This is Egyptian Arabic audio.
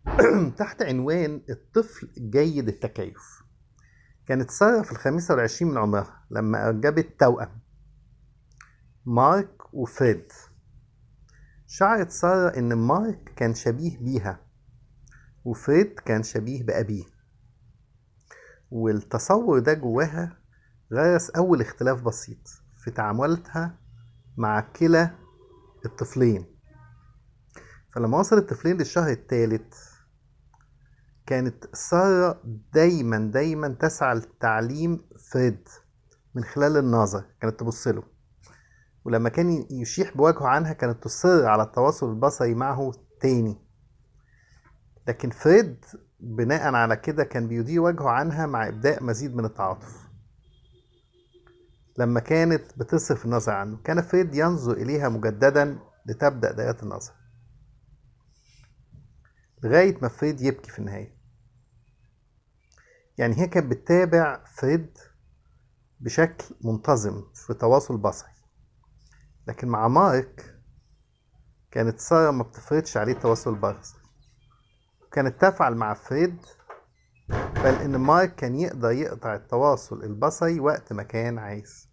تحت عنوان الطفل جيد التكيف كانت سارة في الخامسة والعشرين من عمرها لما أنجبت توأم مارك وفريد شعرت سارة إن مارك كان شبيه بيها وفريد كان شبيه بأبيه والتصور ده جواها غرس أول اختلاف بسيط في تعاملاتها مع كلا الطفلين فلما وصل الطفلين للشهر الثالث كانت سارة دايما دايما تسعى لتعليم فريد من خلال النظر كانت تبص له ولما كان يشيح بوجهه عنها كانت تصر على التواصل البصري معه تاني لكن فريد بناء على كده كان بيدير وجهه عنها مع إبداء مزيد من التعاطف لما كانت بتصرف النظر عنه كان فريد ينظر إليها مجددا لتبدأ دائرة النظر لغاية ما فريد يبكي في النهاية يعني هي كانت بتتابع فريد بشكل منتظم في تواصل بصري لكن مع مارك كانت سارة ما بتفرضش عليه التواصل البصري كانت تفعل مع فريد بل إن مارك كان يقدر يقطع التواصل البصري وقت ما كان عايز